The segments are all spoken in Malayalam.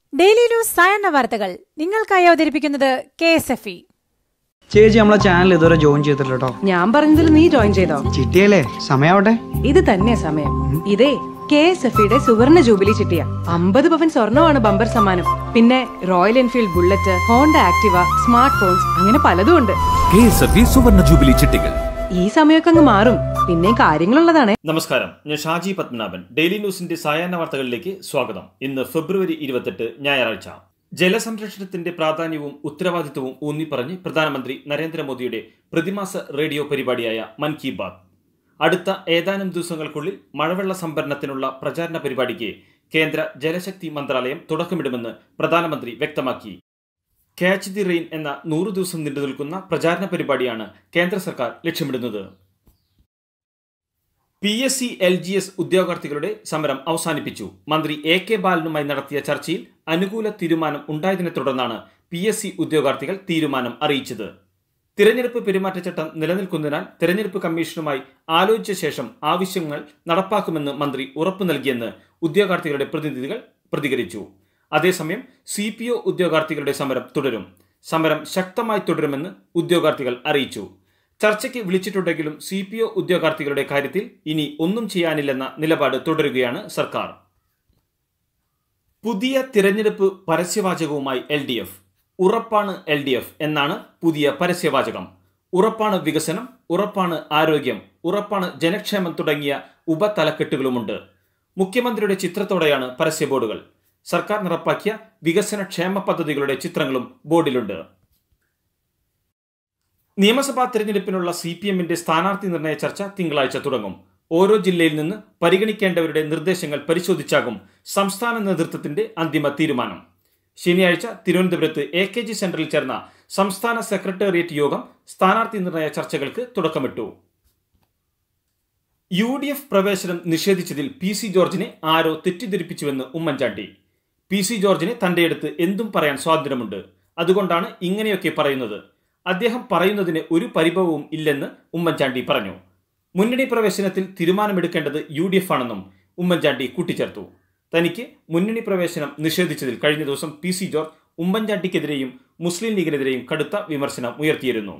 ഡെയിലി ന്യൂസ് സായന്ന വാർത്തകൾ നിങ്ങൾക്കായി അവതരിപ്പിക്കുന്നത് കെ എസ് എഫ് ഇ ചേച്ചി നമ്മളെ ചാനൽ ഇതുവരെ ജോയിൻ ചെയ്തിട്ടില്ല കേട്ടോ ഞാൻ പറഞ്ഞതിൽ നീ ജോയിൻ ചെയ്തോ ചിട്ടിയല്ലേ സമയാവട്ടെ ഇത് തന്നെ സമയം ഇതേ കെ എസ് എഫ് ഇയുടെ സുവർണ ജൂബിലി ചിട്ടിയ അമ്പത് പവൻ സ്വർണമാണ് ബമ്പർ സമ്മാനം പിന്നെ royal Enfield bullet Honda Activa smart phones അങ്ങനെ പലതും ഉണ്ട് കെ എസ് എഫ് ഇ സുവർണ ജൂബിലി ചിട്ടികൾ ഈ സമയമൊക്കെ അങ്ങ് മാറും പിന്നെ കാര്യങ്ങളുള്ളതാണ് നമസ്കാരം ഞാൻ ഷാജി പത്മനാഭൻ ഡെയിലി ന്യൂസിന്റെ സായാഹ്ന വാർത്തകളിലേക്ക് സ്വാഗതം ഇന്ന് ഫെബ്രുവരി ഇരുപത്തെട്ട് ഞായറാഴ്ച ജലസംരക്ഷണത്തിന്റെ പ്രാധാന്യവും ഉത്തരവാദിത്വവും ഊന്നിപ്പറഞ്ഞ് പ്രധാനമന്ത്രി നരേന്ദ്രമോദിയുടെ പ്രതിമാസ റേഡിയോ പരിപാടിയായ മൻ കി ബാത് അടുത്ത ഏതാനും ദിവസങ്ങൾക്കുള്ളിൽ മഴവെള്ള സംഭരണത്തിനുള്ള പ്രചാരണ പരിപാടിക്ക് കേന്ദ്ര ജലശക്തി മന്ത്രാലയം തുടക്കമിടുമെന്ന് പ്രധാനമന്ത്രി വ്യക്തമാക്കി ക്യാച്ച് ദി റെയിൻ എന്ന നൂറു ദിവസം നീണ്ടു നിൽക്കുന്ന പ്രചാരണ പരിപാടിയാണ് കേന്ദ്ര സർക്കാർ ലക്ഷ്യമിടുന്നത് P S C L G S ഉദ്യോഗാർത്ഥികളുടെ സമരം അവസാനിപ്പിച്ചു മന്ത്രി എ കെ ബാലനുമായി നടത്തിയ ചർച്ചയിൽ അനുകൂല തീരുമാനം ഉണ്ടായതിനെ തുടർന്നാണ് പി എസ് സി ഉദ്യോഗാർത്ഥികൾ തീരുമാനം അറിയിച്ചത് തിരഞ്ഞെടുപ്പ് പെരുമാറ്റച്ചട്ടം നിലനിൽക്കുന്നതിനാൽ തിരഞ്ഞെടുപ്പ് കമ്മീഷനുമായി ആലോചിച്ച ശേഷം ആവശ്യങ്ങൾ നടപ്പാക്കുമെന്ന് മന്ത്രി ഉറപ്പു നൽകിയെന്ന് ഉദ്യോഗാർത്ഥികളുടെ പ്രതിനിധികൾ പ്രതികരിച്ചു അതേസമയം സി പി ഒ ഉദ്യോഗാർത്ഥികളുടെ സമരം തുടരും സമരം ശക്തമായി തുടരുമെന്ന് ഉദ്യോഗാർത്ഥികൾ അറിയിച്ചു ചർച്ചയ്ക്ക് വിളിച്ചിട്ടുണ്ടെങ്കിലും സി പി ഒ ഉദ്യോഗാർത്ഥികളുടെ കാര്യത്തിൽ ഇനി ഒന്നും ചെയ്യാനില്ലെന്ന നിലപാട് തുടരുകയാണ് സർക്കാർ പുതിയ തിരഞ്ഞെടുപ്പ് പരസ്യവാചകവുമായി എൽ ഡി എഫ് ഉറപ്പാണ് എൽ ഡി എഫ് എന്നാണ് പുതിയ പരസ്യവാചകം ഉറപ്പാണ് വികസനം ഉറപ്പാണ് ആരോഗ്യം ഉറപ്പാണ് ജനക്ഷേമം തുടങ്ങിയ ഉപതലക്കെട്ടുകളുമുണ്ട് മുഖ്യമന്ത്രിയുടെ ചിത്രത്തോടെയാണ് പരസ്യ ബോർഡുകൾ സർക്കാർ നടപ്പാക്കിയ വികസന ക്ഷേമ പദ്ധതികളുടെ ചിത്രങ്ങളും ബോർഡിലുണ്ട് നിയമസഭാ തെരഞ്ഞെടുപ്പിനുള്ള സി പി എമ്മിന്റെ സ്ഥാനാർത്ഥി നിർണയ ചർച്ച തിങ്കളാഴ്ച തുടങ്ങും ഓരോ ജില്ലയിൽ നിന്ന് പരിഗണിക്കേണ്ടവരുടെ നിർദ്ദേശങ്ങൾ പരിശോധിച്ചാകും സംസ്ഥാന നേതൃത്വത്തിന്റെ അന്തിമ തീരുമാനം ശനിയാഴ്ച തിരുവനന്തപുരത്ത് എ കെ ജി സെന്ററിൽ ചേർന്ന സംസ്ഥാന സെക്രട്ടേറിയറ്റ് യോഗം സ്ഥാനാർത്ഥി നിർണയ ചർച്ചകൾക്ക് തുടക്കമിട്ടു യു ഡി എഫ് പ്രവേശനം നിഷേധിച്ചതിൽ പി സി ജോർജിനെ ആരോ തെറ്റിദ്ധരിപ്പിച്ചുവെന്ന് ഉമ്മൻചാണ്ടി പി സി ജോർജിന് തന്റെ അടുത്ത് എന്തും പറയാൻ സ്വാതന്ത്ര്യമുണ്ട് അതുകൊണ്ടാണ് ഇങ്ങനെയൊക്കെ പറയുന്നത് അദ്ദേഹം പറയുന്നതിന് ഒരു പരിഭവവും ഇല്ലെന്ന് ഉമ്മൻചാണ്ടി പറഞ്ഞു മുന്നണി പ്രവേശനത്തിൽ തീരുമാനമെടുക്കേണ്ടത് യു ഡി എഫ് ആണെന്നും ഉമ്മൻചാണ്ടി കൂട്ടിച്ചേർത്തു തനിക്ക് മുന്നണി പ്രവേശനം നിഷേധിച്ചതിൽ കഴിഞ്ഞ ദിവസം പി സി ജോർജ് ഉമ്മൻചാണ്ടിക്കെതിരെയും മുസ്ലിം ലീഗിനെതിരെയും കടുത്ത വിമർശനം ഉയർത്തിയിരുന്നു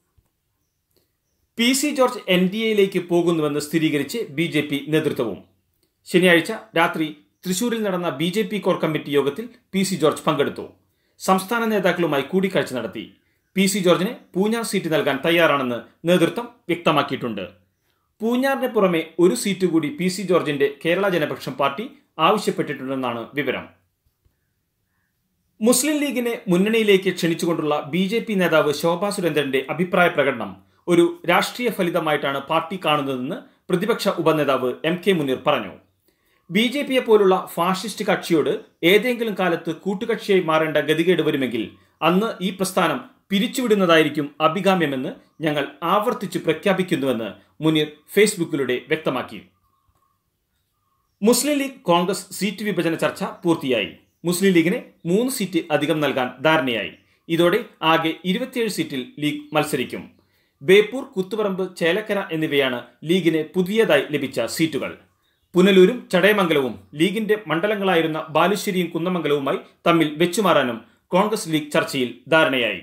P C George N D എയിലേക്ക് പോകുന്നുവെന്ന് സ്ഥിരീകരിച്ച് ബി ജെ പി നേതൃത്വവും ശനിയാഴ്ച രാത്രി തൃശൂരിൽ നടന്ന B J P core committee യോഗത്തിൽ പി സി ജോർജ് പങ്കെടുത്തു സംസ്ഥാന നേതാക്കളുമായി കൂടിക്കാഴ്ച നടത്തി പി സി ജോർജിന് പൂഞ്ഞാർ സീറ്റ് നൽകാൻ തയ്യാറാണെന്ന് നേതൃത്വം വ്യക്തമാക്കിയിട്ടുണ്ട് പൂഞ്ഞാറിന് പുറമെ ഒരു സീറ്റ് കൂടി പി സി ജോർജിന്റെ കേരള ജനപക്ഷം പാർട്ടി ആവശ്യപ്പെട്ടിട്ടുണ്ടെന്നാണ് വിവരം മുസ്ലിം ലീഗിനെ മുന്നണിയിലേക്ക് ക്ഷണിച്ചുകൊണ്ടുള്ള ബി ജെ പി നേതാവ് ശോഭാ സുരേന്ദ്രന്റെ അഭിപ്രായ പ്രകടനം ഒരു രാഷ്ട്രീയ ഫലിതമായിട്ടാണ് പാർട്ടി കാണുന്നതെന്ന് പ്രതിപക്ഷ ഉപനേതാവ് എം കെ മുനീർ പറഞ്ഞു ബി ജെ പിയെ പോലുള്ള ഫാഷിസ്റ്റ് കക്ഷിയോട് ഏതെങ്കിലും കാലത്ത് കൂട്ടുകക്ഷിയായി മാറേണ്ട ഗതികേട് വരുമെങ്കിൽ അന്ന് ഈ പ്രസ്ഥാനം പിരിച്ചുവിടുന്നതായിരിക്കും അഭികാമ്യമെന്ന് ഞങ്ങൾ ആവർത്തിച്ച് പ്രഖ്യാപിക്കുന്നുവെന്ന് മുനീർ ഫേസ്ബുക്കിലൂടെ വ്യക്തമാക്കി മുസ്ലിം ലീഗ് കോൺഗ്രസ് സീറ്റ് വിഭജന ചർച്ച പൂർത്തിയായി മുസ്ലിം ലീഗിന് മൂന്ന് സീറ്റ് അധികം നൽകാൻ ധാരണയായി ഇതോടെ ആകെ ഇരുപത്തിയേഴ് സീറ്റിൽ ലീഗ് മത്സരിക്കും ബേപ്പൂർ കുത്തുപറമ്പ് ചേലക്കര എന്നിവയാണ് ലീഗിന് പുതിയതായി ലഭിച്ച സീറ്റുകൾ പുനലൂരും ചടയമംഗലവും ലീഗിന്റെ മണ്ഡലങ്ങളായിരുന്ന ബാലുശ്ശേരിയും കുന്നമംഗലവുമായി തമ്മിൽ വെച്ചുമാറാനും കോൺഗ്രസ് ലീഗ് ചർച്ചയിൽ ധാരണയായി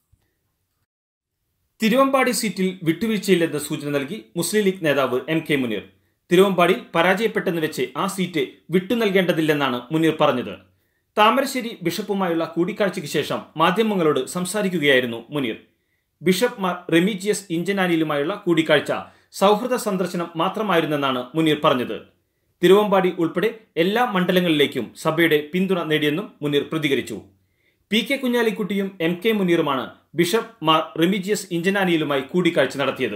തിരുവമ്പാടി സീറ്റിൽ വിട്ടുവീഴ്ചയില്ലെന്ന് സൂചന നൽകി മുസ്ലിം ലീഗ് നേതാവ് എം കെ മുനീർ തിരുവമ്പാടിയിൽ പരാജയപ്പെട്ടെന്ന് വെച്ച് ആ സീറ്റ് വിട്ടു നൽകേണ്ടതില്ലെന്നാണ് മുനീർ പറഞ്ഞത് താമരശ്ശേരി ബിഷപ്പുമായുള്ള കൂടിക്കാഴ്ചയ്ക്ക് ശേഷം മാധ്യമങ്ങളോട് സംസാരിക്കുകയായിരുന്നു മുനീർ ബിഷപ്പ് മാർ റെമീജിയസ് ഇഞ്ചനാനിയിലുമായുള്ള കൂടിക്കാഴ്ച സൗഹൃദ സന്ദർശനം മാത്രമായിരുന്നെന്നാണ് മുനീർ പറഞ്ഞത് തിരുവമ്പാടി ഉൾപ്പെടെ എല്ലാ മണ്ഡലങ്ങളിലേക്കും സഭയുടെ പിന്തുണ നേടിയെന്നും മുനീർ പ്രതികരിച്ചു പി കെ കുഞ്ഞാലിക്കുട്ടിയും എം കെ മുനീറുമാണ് ബിഷപ്പ് മാർ റെമിജിയസ് ഇഞ്ചനാനിയിലുമായി കൂടിക്കാഴ്ച നടത്തിയത്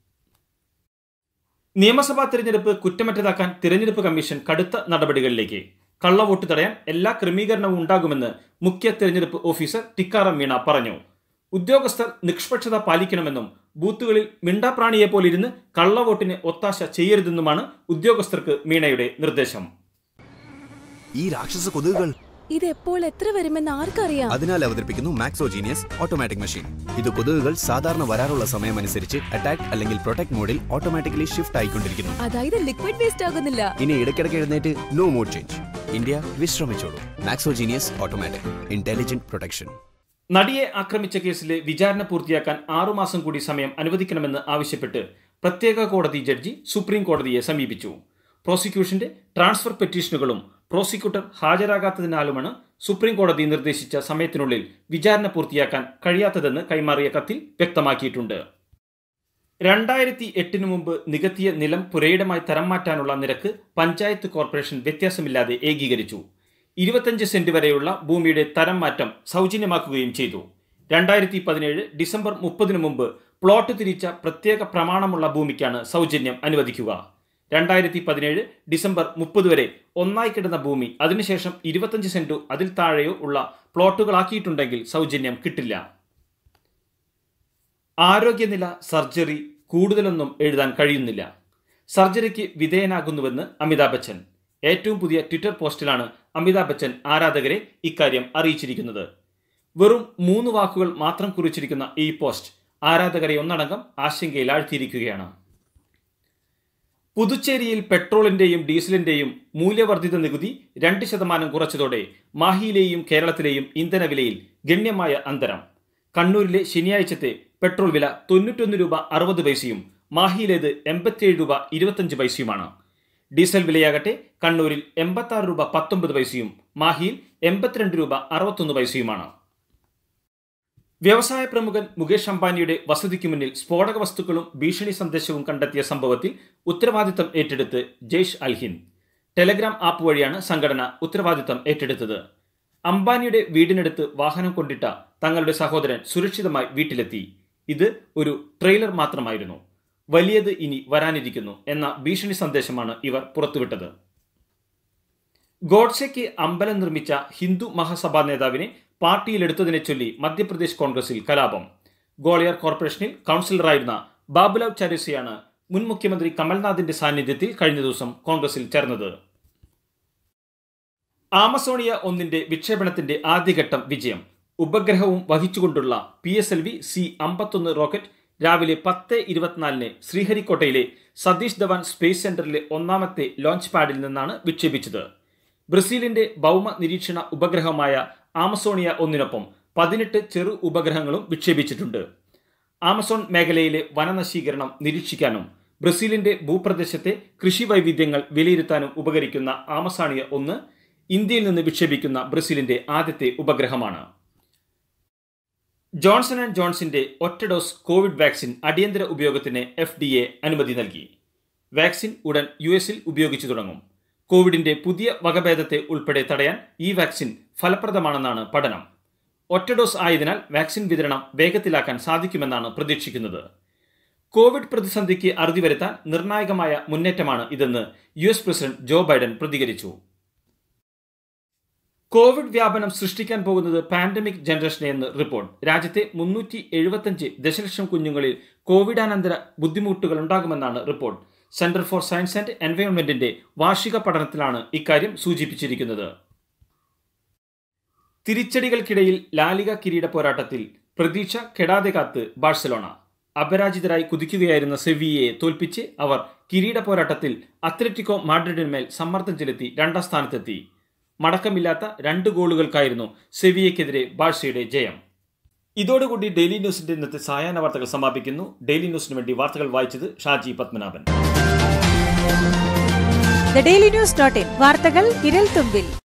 നിയമസഭാ തെരഞ്ഞെടുപ്പ് കുറ്റമറ്റതാക്കാൻ തിരഞ്ഞെടുപ്പ് കമ്മീഷൻ കടുത്ത നടപടികളിലേക്ക് കള്ളവോട്ട് തടയാൻ എല്ലാ ക്രമീകരണവും ഉണ്ടാകുമെന്ന് മുഖ്യ തെരഞ്ഞെടുപ്പ് ഓഫീസർ ടിക്കാറാം മീണ പറഞ്ഞു ഉദ്യോഗസ്ഥർ നിഷ്പക്ഷത പാലിക്കണമെന്നും ബൂത്തുകളിൽ മിണ്ടാപ്രാണിയെ പോലിരുന്ന് കള്ളവോട്ടിന് ഒത്താശ ചെയ്യരുതെന്നുമാണ് ഉദ്യോഗസ്ഥർക്ക് മീണയുടെ നിർദ്ദേശം ഈ രാക്ഷസ കൊതുകുകൾ ഇത് എപ്പോൾ എത്ര വരുമെന്ന് ആർക്കറിയാം അതിനാൽ അവതരിപ്പിക്കുന്നു മാക്സോജീനിയസ് ഓട്ടോമാറ്റിക് മെഷീൻ ഇത് കൊതുകുകൾ സാധാരണ വരാറുള്ള സമയമനുസരിച്ച് അറ്റാക്ക് അല്ലെങ്കിൽ പ്രൊട്ടക്ട് മോഡിൽ ഓട്ടോമാറ്റിക്കലി ഷിഫ്റ്റ് ആയിക്കൊണ്ടിരിക്കുന്നു അതായത് ലിക്വിഡ് വേസ്റ്റ് ആകുന്നില്ല ഇനി ഇടയ്ക്കിടയ്ക്ക് എഴുന്നേറ്റ് നോ മോഡ് ചേഞ്ച് ഇന്ത്യ വിശ്രമിച്ചോളൂ മാക്സോജീനിയസ് ഓട്ടോമാറ്റിക് ഇന്റലിജന്റ് പ്രൊട്ടക്ഷൻ നടിയെ ആക്രമിച്ച കേസിലെ വിചാരണ പൂർത്തിയാക്കാൻ ആറുമാസം കൂടി സമയം അനുവദിക്കണമെന്ന് ആവശ്യപ്പെട്ട് പ്രത്യേക കോടതി ജഡ്ജി സുപ്രീം കോടതിയെ സമീപിച്ചു പ്രോസിക്യൂഷന്റെ ട്രാൻസ്ഫർ പെറ്റീഷനുകളും പ്രോസിക്യൂട്ടർ ഹാജരാകാത്തതിനാലുമാണ് സുപ്രീം കോടതി നിർദ്ദേശിച്ച സമയത്തിനുള്ളിൽ വിചാരണ പൂർത്തിയാക്കാൻ കഴിയാത്തതെന്ന് കൈമാറിയ കത്തിൽ വ്യക്തമാക്കിയിട്ടുണ്ട് രണ്ടായിരത്തി എട്ടിന് മുമ്പ് നികത്തിയ നിലം പുരയിടമായി തരം മാറ്റാനുള്ള നിരക്ക് പഞ്ചായത്ത് കോർപ്പറേഷൻ വ്യത്യാസമില്ലാതെ ഏകീകരിച്ചു ഇരുപത്തഞ്ച് സെന്റ് വരെയുള്ള ഭൂമിയുടെ തരം മാറ്റം സൗജന്യമാക്കുകയും ചെയ്തു രണ്ടായിരത്തി പതിനേഴ് ഡിസംബർ മുപ്പതിനു മുമ്പ് പ്ലോട്ട് തിരിച്ച പ്രത്യേക പ്രമാണമുള്ള ഭൂമിക്കാണ് സൗജന്യം അനുവദിക്കുക രണ്ടായിരത്തി പതിനേഴ് ഡിസംബർ മുപ്പത് വരെ ഒന്നായി കിടന്ന ഭൂമി അതിനുശേഷം ഇരുപത്തഞ്ച് സെന്റോ അതിൽ താഴെയോ ഉള്ള പ്ലോട്ടുകളാക്കിയിട്ടുണ്ടെങ്കിൽ സൗജന്യം കിട്ടില്ല ആരോഗ്യനില സർജറി കൂടുതലൊന്നും എഴുതാൻ കഴിയുന്നില്ല സർജറിക്ക് വിധേയനാകുന്നുവെന്ന് അമിതാഭ് ബച്ചൻ ഏറ്റവും പുതിയ ട്വിറ്റർ പോസ്റ്റിലാണ് അമിതാഭ് ബച്ചൻ ആരാധകരെ ഇക്കാര്യം അറിയിച്ചിരിക്കുന്നത് വെറും മൂന്ന് വാക്കുകൾ മാത്രം കുറിച്ചിരിക്കുന്ന ഈ പോസ്റ്റ് ആരാധകരെ ഒന്നടങ്കം ആശങ്കയിലാഴ്ത്തിയിരിക്കുകയാണ് പുതുച്ചേരിയിൽ പെട്രോളിന്റെയും ഡീസലിന്റെയും മൂല്യവർദ്ധിത നികുതി രണ്ട് ശതമാനം കുറച്ചതോടെ മാഹിയിലെയും കേരളത്തിലെയും ഇന്ധനവിലയിൽ ഗണ്യമായ അന്തരം കണ്ണൂരിലെ ശനിയാഴ്ചത്തെ പെട്രോൾ വില തൊണ്ണൂറ്റൊന്ന് രൂപ അറുപത് പൈസയും മാഹിയിലേത് എൺപത്തിയേഴ് രൂപ ഇരുപത്തഞ്ച് പൈസയുമാണ് ഡീസൽ വിലയാകട്ടെ കണ്ണൂരിൽ എൺപത്തി രൂപ പത്തൊമ്പത് പൈസയും മാഹിയിൽ എൺപത്തിരണ്ട് രൂപ അറുപത്തൊന്ന് പൈസയുമാണ് വ്യവസായ പ്രമുഖൻ മുകേഷ് അംബാനിയുടെ വസതിക്ക് മുന്നിൽ സ്ഫോടക വസ്തുക്കളും ഭീഷണി സന്ദേശവും കണ്ടെത്തിയ സംഭവത്തിൽ ഉത്തരവാദിത്തം ഏറ്റെടുത്ത് ജെയ്ഷ് അൽഹിന്ദ് ടെലഗ്രാം ആപ്പ് വഴിയാണ് സംഘടന ഉത്തരവാദിത്തം ഏറ്റെടുത്തത് അംബാനിയുടെ വീടിനടുത്ത് വാഹനം കൊണ്ടിട്ട തങ്ങളുടെ സഹോദരൻ സുരക്ഷിതമായി വീട്ടിലെത്തി ഇത് ഒരു ട്രെയിലർ മാത്രമായിരുന്നു വലിയത് ഇനി വരാനിരിക്കുന്നു എന്ന ഭീഷണി സന്ദേശമാണ് ഇവർ പുറത്തുവിട്ടത് ഗോഡ്സെക്ക് അമ്പലം നിർമ്മിച്ച ഹിന്ദു മഹാസഭാ നേതാവിനെ പാർട്ടിയിലെടുത്തതിനെ ചൊല്ലി മധ്യപ്രദേശ് കോൺഗ്രസിൽ കലാപം ഗോളിയർ കോർപ്പറേഷനിൽ കൗൺസിലറായിരുന്ന ബാബുലാവ് ചാരസിയാണ് മുൻ മുഖ്യമന്ത്രി കമൽനാഥിന്റെ സാന്നിധ്യത്തിൽ കഴിഞ്ഞ ദിവസം കോൺഗ്രസിൽ ചേർന്നത് ആമസോണിയ ഒന്നിന്റെ വിക്ഷേപണത്തിന്റെ ആദ്യഘട്ടം വിജയം ഉപഗ്രഹവും വഹിച്ചുകൊണ്ടുള്ള P S L V C അമ്പത്തൊന്ന് റോക്കറ്റ് രാവിലെ പത്ത് ഇരുപത്തിനാലിന് ശ്രീഹരിക്കോട്ടയിലെ സതീഷ് ധവാൻ സ്പേസ് സെന്ററിലെ ഒന്നാമത്തെ ലോഞ്ച് പാഡിൽ നിന്നാണ് വിക്ഷേപിച്ചത് ബ്രസീലിന്റെ ഭൗമ നിരീക്ഷണ ഉപഗ്രഹമായ ആമസോണിയ ഒന്നിനൊപ്പം പതിനെട്ട് ചെറു ഉപഗ്രഹങ്ങളും വിക്ഷേപിച്ചിട്ടുണ്ട് ആമസോൺ മേഖലയിലെ വനനശീകരണം നിരീക്ഷിക്കാനും ബ്രസീലിന്റെ ഭൂപ്രദേശത്തെ കൃഷി വൈവിധ്യങ്ങൾ വിലയിരുത്താനും ഉപകരിക്കുന്ന ആമസാണിയ ഒന്ന് ഇന്ത്യയിൽ നിന്ന് വിക്ഷേപിക്കുന്ന ബ്രസീലിന്റെ ആദ്യത്തെ ഉപഗ്രഹമാണ് ജോൺസൺ ആൻഡ് ജോൺസിന്റെ ഒറ്റ ഡോസ് കോവിഡ് വാക്സിൻ അടിയന്തര ഉപയോഗത്തിന് എഫ് ഡി എ അനുമതി നൽകി വാക്സിൻ ഉടൻ യു എസിൽ ഉപയോഗിച്ചു തുടങ്ങും കോവിഡിന്റെ പുതിയ വകഭേദത്തെ ഉൾപ്പെടെ തടയാൻ ഈ വാക്സിൻ ഫലപ്രദമാണെന്നാണ് പഠനം ഒറ്റ ഡോസ് ആയതിനാൽ വാക്സിൻ വിതരണം വേഗത്തിലാക്കാൻ സാധിക്കുമെന്നാണ് പ്രതീക്ഷിക്കുന്നത് കോവിഡ് പ്രതിസന്ധിക്ക് അറുതി വരുത്താൻ നിർണായകമായ മുന്നേറ്റമാണ് ഇതെന്ന് U S president Joe Biden പ്രതികരിച്ചു കോവിഡ് വ്യാപനം സൃഷ്ടിക്കാൻ പോകുന്നത് പാൻഡമിക് ജനറേഷനെ എന്ന് റിപ്പോർട്ട് രാജ്യത്തെ മുന്നൂറ്റി എഴുപത്തഞ്ച് ദശലക്ഷം കുഞ്ഞുങ്ങളിൽ കോവിഡാനന്തര ബുദ്ധിമുട്ടുകൾ ഉണ്ടാകുമെന്നാണ് report centre for science and എൻവയോൺമെന്റിന്റെ വാർഷിക പഠനത്തിലാണ് ഇക്കാര്യം സൂചിപ്പിച്ചിരിക്കുന്നത് തിരിച്ചടികൾക്കിടയിൽ ലാലിക കിരീട പോരാട്ടത്തിൽ പ്രതീക്ഷ കെടാതെ കാത്ത് ബാഴ്സലോണ അപരാജിതരായി കുതിക്കുകയായിരുന്ന സെവിയയെ തോൽപ്പിച്ച് അവർ കിരീട പോരാട്ടത്തിൽ അത്ലറ്റിക്കോ മാഡ്രിഡിന്മേൽ സമ്മർദ്ദം ചെലുത്തി രണ്ടാം സ്ഥാനത്തെത്തി മടക്കമില്ലാത്ത രണ്ട് ഗോളുകൾക്കായിരുന്നു സെവിയയ്ക്കെതിരെ ബാഴ്സയുടെ ജയം ഇതോടുകൂടി ഡെയിലി ന്യൂസിന്റെ ഇന്നത്തെ സായാഹ്ന വാർത്തകൾ സമാപിക്കുന്നു ഡെയിലി ന്യൂസിന് വേണ്ടി വാർത്തകൾ വായിച്ചത് Shaji Padmanabhan the daily news dot in വാർത്തകൾ വിരൽ തുമ്പിൽ